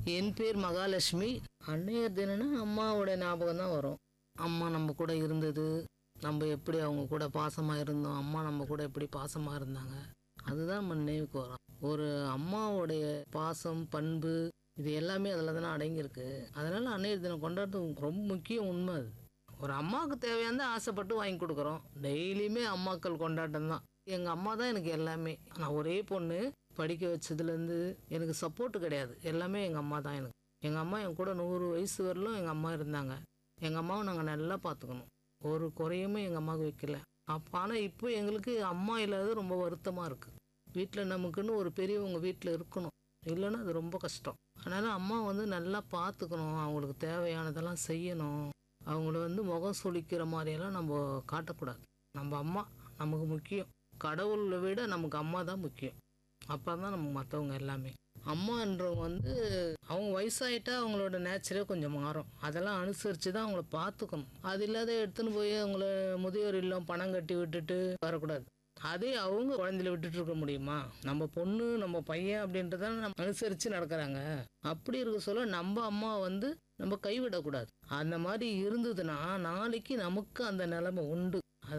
என் பேர் மகாலட்சுமி அன்னையர் தினம்னா அம்மாவோட ஞாபகம் தான் வரும் அம்மா நம்ம கூட இருந்தது நம்ம எப்படி அவங்க கூட பாசமாக இருந்தோம் அம்மா நம்ம கூட எப்படி பாசமாக இருந்தாங்க அதுதான் நம்ம நினைவுக்கு வரும் ஒரு அம்மாவுடைய பாசம் பண்பு இது எல்லாமே அதில் தானே அடங்கியிருக்கு அதனால அன்னையர் தினம் கொண்டாடுறது ரொம்ப முக்கியம் உண்மை அது ஒரு அம்மாவுக்கு தேவையானதை ஆசைப்பட்டு வாங்கி கொடுக்குறோம் டெய்லியுமே அம்மாக்கள் கொண்டாட்டம் தான் எங்கள் அம்மா தான் எனக்கு எல்லாமே நான் ஒரே பொண்ணு படிக்க வச்சதுலேருந்து எனக்கு சப்போர்ட் கிடையாது எல்லாமே எங்கள் அம்மா தான் எனக்கு எங்கள் அம்மா என் கூட நூறு வயசு வரலும் எங்கள் அம்மா இருந்தாங்க எங்கள் அம்மாவை நாங்கள் நல்லா பார்த்துக்கணும் ஒரு குறையுமே எங்கள் அம்மாவுக்கு வைக்கல அப்போ ஆனால் இப்போ எங்களுக்கு அம்மா இல்லாதது ரொம்ப வருத்தமாக இருக்குது வீட்டில் நமக்குன்னு ஒரு பெரியவங்க வீட்டில் இருக்கணும் இல்லைன்னா அது ரொம்ப கஷ்டம் அதனால் அம்மா வந்து நல்லா பார்த்துக்கணும் அவங்களுக்கு தேவையானதெல்லாம் செய்யணும் அவங்கள வந்து முகம் சுளிக்கிற மாதிரியெல்லாம் நம்ம காட்டக்கூடாது நம்ம அம்மா நமக்கு முக்கியம் கடவுளை விட நமக்கு அம்மா தான் முக்கியம் அப்போ தான் நம்ம மற்றவங்க எல்லாமே அம்மான்றவங்க வந்து அவங்க வயசாயிட்டா அவங்களோட நேச்சரே கொஞ்சம் மாறும் அதெல்லாம் அனுசரித்து தான் அவங்கள பார்த்துக்கணும் அது இல்லாத எடுத்துன்னு போய் அவங்கள முதியோர் இல்லம் பணம் கட்டி விட்டுட்டு வரக்கூடாது அதே அவங்க குழந்தையில விட்டுட்டு இருக்க முடியுமா நம்ம பொண்ணு நம்ம பையன் அப்படின்றத நம்ம அனுசரித்து நடக்கிறாங்க அப்படி இருக்க சொல்ல நம்ம அம்மா வந்து நம்ம கைவிடக்கூடாது அந்த மாதிரி இருந்ததுன்னா நாளைக்கு நமக்கு அந்த நிலைமை உண்டு